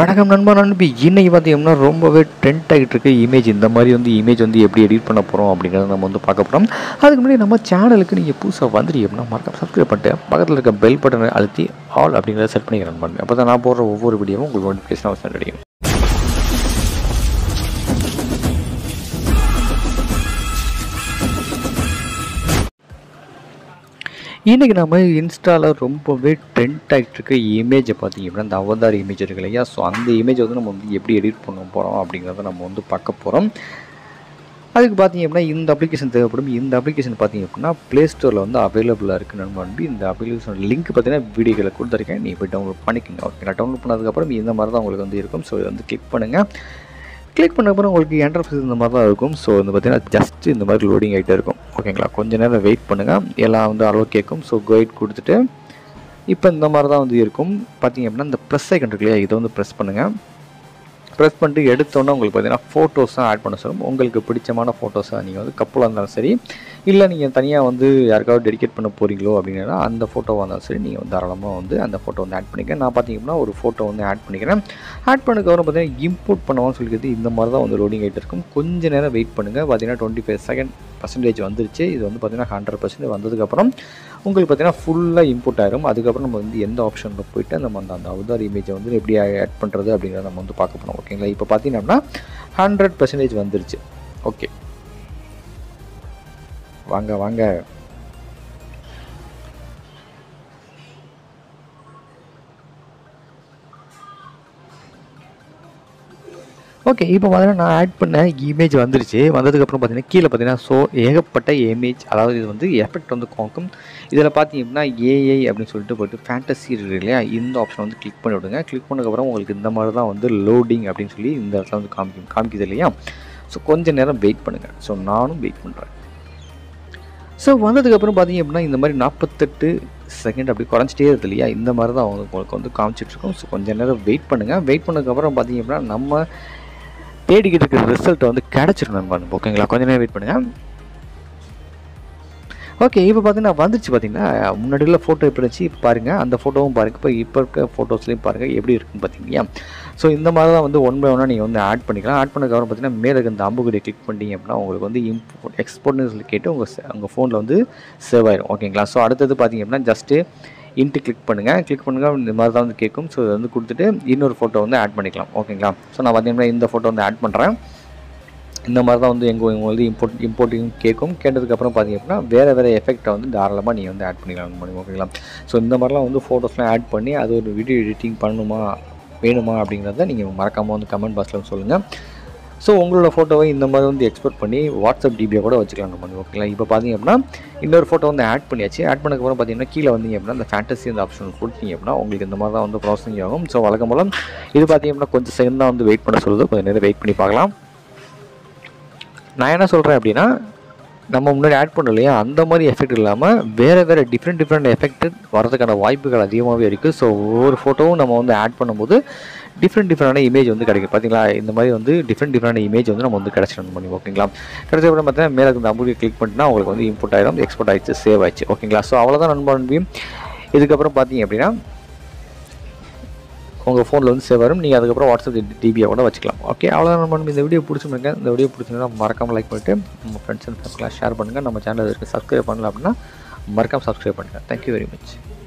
வணக்கம் நண்பா நண்பி இன்னைக்கு பார்த்தீங்கன்னா ரொம்பவே ட்ரெண்ட் ஆகிட்டு இருக்கு இமேஜ் இந்த மாதிரி வந்து இமேஜ் வந்து எப்படி எடிட் பண்ண போகிறோம் அப்படிங்கிறத நம்ம வந்து பார்க்க போகிறோம் அதுக்கு முன்னாடி நம்ம சேனலுக்கு நீங்கள் புதுசாக வந்துட்டீங்க அப்படின்னா மறக்காம சப்ஸ்கிரைப் பண்ணிட்டு பக்கத்தில் இருக்க பெல் பட்டனை அழுத்தி ஆல் அப்படிங்கிறத செட் பண்ணிக்கிறேன் பண்ணுங்க அப்போ தான் நான் போடுற ஒவ்வொரு வீடியோவும் உங்களுக்கு நோட்டிஃபிகேஷன் அவசியம் கிடைக்கும் இன்றைக்கி நம்ம இன்ஸ்டாவில் ரொம்பவே ட்ரெண்ட் ஆகிட்டு இருக்க இமேஜை பார்த்தீங்க அப்படின்னா இந்த அவதார் இமேஜ் இருக்கு இல்லையா ஸோ அந்த இமேஜ் வந்து நம்ம வந்து எப்படி எடிட் பண்ண போகிறோம் அப்படிங்கிறத நம்ம வந்து பார்க்க போகிறோம் அதுக்கு பார்த்தீங்க அப்படின்னா இந்த அப்ளிகேஷன் தேவைப்படும் இந்த அப்ளிகேஷன் பார்த்தீங்க அப்படின்னா ப்ளே ஸ்டோரில் வந்து அவைலபிளாக இருக்குது நம்ம வந்து இந்த அப்ளிகேஷன் லிங்க் பார்த்தீங்கன்னா வீடியோக்களை கொடுத்துருக்கேன் நீங்கள் போய் டவுன்லோட் பண்ணிக்கோங்க ஓகேங்களா டவுன்லோட் பண்ணதுக்கப்புறம் இந்த மாதிரி தான் உங்களுக்கு வந்து இருக்கும் ஸோ இதை வந்து கிளிக் பண்ணுங்கள் கிளிக் பண்ண அப்புறம் உங்களுக்கு என்டர்ஃபேஸ் இந்த மாதிரி தான் இருக்கும் ஸோ வந்து பார்த்தீங்கன்னா ஜஸ்ட் இந்த மாதிரி லோடிங் ஆகிட்டே இருக்கும் ஓகேங்களா கொஞ்ச நேரம் வெயிட் பண்ணுங்கள் எல்லாம் வந்து அளவு கேட்கும் ஸோ கைட் கொடுத்துட்டு இப்போ இந்த மாதிரி தான் வந்து இருக்கும் பார்த்தீங்க அப்படின்னா இந்த ப்ரெஸ் ஐக்கன் இருக்கு இல்லையா இதை வந்து ப்ரெஸ் பண்ணுங்கள் ப்ரெஸ் பண்ணிட்டு எடுத்தோன்னே உங்களுக்கு பார்த்தீங்கன்னா ஃபோட்டோஸ் தான் ஆட் பண்ண சொல்லும் உங்களுக்கு பிடிச்சமான ஃபோட்டோஸாக நீங்கள் வந்து கப்பலாக இருந்தாலும் சரி இல்லை நீங்கள் தனியாக வந்து யாருக்காவது டெடிகேட் பண்ண போகிறீங்களோ அப்படின்னா அந்த ஃபோட்டோவாக இருந்தாலும் சரி நீங்கள் வந்து தாராளமாக வந்து அந்த ஃபோட்டோ வந்து ஆட் பண்ணிக்க நான் பார்த்தீங்கன்னா ஒரு ஃபோட்டோ வந்து ஆட் பண்ணிக்கிறேன் ஆட் பண்ணதுக்கப்புறம் பார்த்தீங்கன்னா இம்போர்ட் பண்ணுவான்னு சொல்லிக்கிறது இந்த மாதிரி தான் வந்து லோடிங் ஆகிட்டு இருக்கும் கொஞ்ச நேரம் வெயிட் பண்ணுங்கள் பார்த்தீங்கன்னா டுவெண்ட்டி ஃபைவ் செகண்ட் பர்சன்டேஜ் வந்துருச்சு இது வந்து பார்த்தீங்கன்னா ஹண்ட்ரட் பர்சன்டேஜ் வந்ததுக்கப்புறம் உங்களுக்கு பார்த்தீங்கன்னா ஃபுல்லாக இம்போர்ட் ஆயிரும் அதுக்கப்புறம் நம்ம வந்து எந்த ஆப்ஷனில் போயிட்டு நம்ம அந்த அந்த அவதார் இமேஜை வந்து எப்படி ஆட் பண்ணுறது அப்படிங்கிறத நம்ம வந்து பார்க்க போகிறோம் ஓகேங்களா இப்போ பார்த்தீங்கன்னா ஹண்ட்ரட் பர்சன்டேஜ் வந்துருச்சு ஓகே வாங்க வாங்க ஓகே இப்போ பார்த்தீங்கன்னா நான் ஆட் பண்ண இமேஜ் வந்துருச்சு வந்ததுக்கப்புறம் பார்த்தீங்கன்னா கீழே பார்த்தீங்கன்னா ஸோ ஏகப்பட்ட இமேஜ் அதாவது இது வந்து எஃபெக்ட் வந்து காக்கும் இதில் பார்த்தீங்க அப்படின்னா ஏஐ அப்படின்னு சொல்லிட்டு போய்ட்டு ஃபேண்டசி இருக்கு இல்லையா இந்த ஆப்ஷன் வந்து கிளிக் பண்ணி விடுங்க கிளிக் பண்ணதுக்கப்புறம் உங்களுக்கு இந்த மாதிரி தான் வந்து லோடிங் அப்படின்னு சொல்லி இந்த இடத்துல வந்து காமிக்கும் காமிக்குது இல்லையா ஸோ கொஞ்சம் நேரம் வெயிட் பண்ணுங்கள் ஸோ நானும் வெயிட் பண்ணுறேன் ஸோ வந்ததுக்கப்புறம் பார்த்தீங்க அப்படின்னா இந்த மாதிரி நாற்பத்தெட்டு செகண்ட் அப்படி குறைஞ்சிட்டே இருக்குது இல்லையா இந்த மாதிரி தான் அவங்க உங்களுக்கு வந்து காமிச்சிட்ருக்கோம் ஸோ கொஞ்சம் நேரம் வெயிட் பண்ணுங்கள் வெயிட் பண்ணதுக்கப்புறம் பார்த்தீங்க அப்படின்னா நம்ம தேடிக்கிட்டு இருக்கிற ரிசல்ட் வந்து கிடச்சிரும் நண்பன் ஓகேங்களா கொஞ்ச நேரம் வெயிட் பண்ணுங்கள் ஓகே இப்போ பார்த்தீங்கன்னா வந்துச்சு பார்த்தீங்கன்னா முன்னாடி உள்ள ஃபோட்டோ எப்படி இருந்துச்சு இப்போ பாருங்கள் அந்த ஃபோட்டோவும் பாருங்கள் இப்போ இப்போ இருக்க ஃபோட்டோஸ்லையும் பாருங்கள் எப்படி இருக்குன்னு பார்த்தீங்களா ஸோ இந்த மாதிரி தான் வந்து ஒன் பை ஒன்னாக நீங்கள் வந்து ஆட் பண்ணிக்கலாம் ஆட் பண்ணதுக்கப்புறம் பார்த்தீங்கன்னா மேலே இருக்க இந்த அம்புக்குடியை கிளிக் பண்ணிட்டீங்க அப்படின்னா உங்களுக்கு வந்து இம்போர்ட் எக்ஸ்போர்ட்னு சொல்லி கேட்டு உங்கள் உங்கள் ஃபோனில் வந்து சேவ் ஆயிரும் ஓகேங்களா ஸோ அடுத்தது பார்த்தீங்க அப்படின்னா ஜஸ்ட்டு இன்ட்டு கிளிக் பண்ணுங்கள் கிளிக் பண்ணுங்கள் இந்த மாதிரி தான் வந்து கேட்கும் ஸோ இதை வந்து கொடுத்துட்டு இன்னொரு ஃபோட்டோ வந்து ஆட் பண்ணிக்கலாம் ஓகேங்களா ஸோ நான் பார்த்தீங்கன்னா இந்த ஃபோட்டோ வந்து ஆட் பண்ணுறேன் இந்த மாதிரி தான் வந்து எங்கள் இவங்க வந்து இம்போர்ட் இம்போர்ட்டிங் கேட்கும் கேட்டதுக்கப்புறம் பார்த்தீங்க அப்படின்னா வேறு வேறு எஃபெக்ட்டை வந்து தாராளமாக நீங்கள் வந்து ஆட் பண்ணிக்கலாம் பண்ணி ஓகேங்களா ஸோ இந்த மாதிரிலாம் வந்து ஃபோட்டோஸ்லாம் ஆட் பண்ணி அது ஒரு வீடியோ எடிட்டிங் பண்ணணுமா வேணுமா அப்படிங்கிறத நீங்கள் மறக்காமல் வந்து கமெண்ட் பாக்ஸில் சொல்லுங்கள் ஸோ உங்களோட ஃபோட்டோவை இந்த மாதிரி வந்து எக்ஸ்போர்ட் பண்ணி வாட்ஸ்அப் டிபியை கூட வச்சுக்கலாம் நம்ம ஓகேங்களா இப்போ பார்த்தீங்க அப்படின்னா இன்னொரு ஃபோட்டோ வந்து ஆட் பண்ணியாச்சு ஆட் பண்ணதுக்கப்புறம் பார்த்தீங்கன்னா கீழே வந்தீங்க அப்படின்னா அந்த ஃபேண்டசி அந்த ஆப்ஷன் கொடுத்தீங்க அப்படின்னா உங்களுக்கு இந்த மாதிரி தான் வந்து ப்ராசஸிங் ஆகும் ஸோ வழக்கம் போல் இது பார்த்தீங்க அப்படின்னா கொஞ்சம் செகண்ட் தான் வந்து வெயிட் பண்ண சொல்லுது கொஞ்சம் நேரம் வெயிட் பண்ணி பார்க்கலாம் நான் என்ன சொல்கிறேன் அப்படின்னா நம்ம முன்னாடி ஆட் பண்ணோம் இல்லையா அந்த மாதிரி எஃபெக்ட் இல்லாமல் வேறு வேறு டிஃப்ரெண்ட் டிஃப்ரெண்ட் எஃபெக்ட் வரதுக்கான வாய்ப்புகள் அதிகமாகவே இருக்குது ஸோ ஒவ்வொரு ஃபோட்டோவும் நம்ம வந்து ஆட் பண்ணும்போது டிஃப்ரெண்ட் டிஃப்ரெண்டான இமேஜ் வந்து கிடைக்கும் பார்த்தீங்களா இந்த மாதிரி வந்து டிஃப்ரெண்ட் டிஃப்ரெண்ட் இமேஜ் வந்து நம்ம வந்து கிடச்சிடணும் பண்ணி ஓகேங்களா கிடைச்சப்பறம் பார்த்தீங்கன்னா மேலே இந்த அம்புக்கு கிளிக் பண்ணிட்டுனா உங்களுக்கு வந்து இம்போர்ட் ஆகிடும் எக்ஸ்போர்ட் ஆகிடுச்சு சேவ் ஆயிடுச்சு ஓகேங்களா ஸோ அவ்வளோதான் நண்பா நண்பி இதுக்கப்புறம் பார்த்தீங்க அப்படின்னா உங்கள் ஃபோனில் வந்து சேவ் வரும் நீங்கள் அதுக்கப்புறம் வாட்ஸ்அப் டிபியை கூட வச்சுக்கலாம் ஓகே அவ்வளோதான் நம்ம இந்த வீடியோ பிடிச்சிருங்க இந்த வீடியோ பிடிச்சிருந்தா மறக்காமல் லைக் பண்ணிட்டு நம்ம ஃப்ரெண்ட்ஸ் அண்ட் ஃபேமிலியாக ஷேர் பண்ணுங்கள் நம்ம சேனல் இருக்குது சப்ஸ்கிரைப் பண்ணல அப்படின்னா மறக்காமல் சப்ஸ்கிரைப் பண்ணுங்கள் தேங்க்யூ வெரி மச்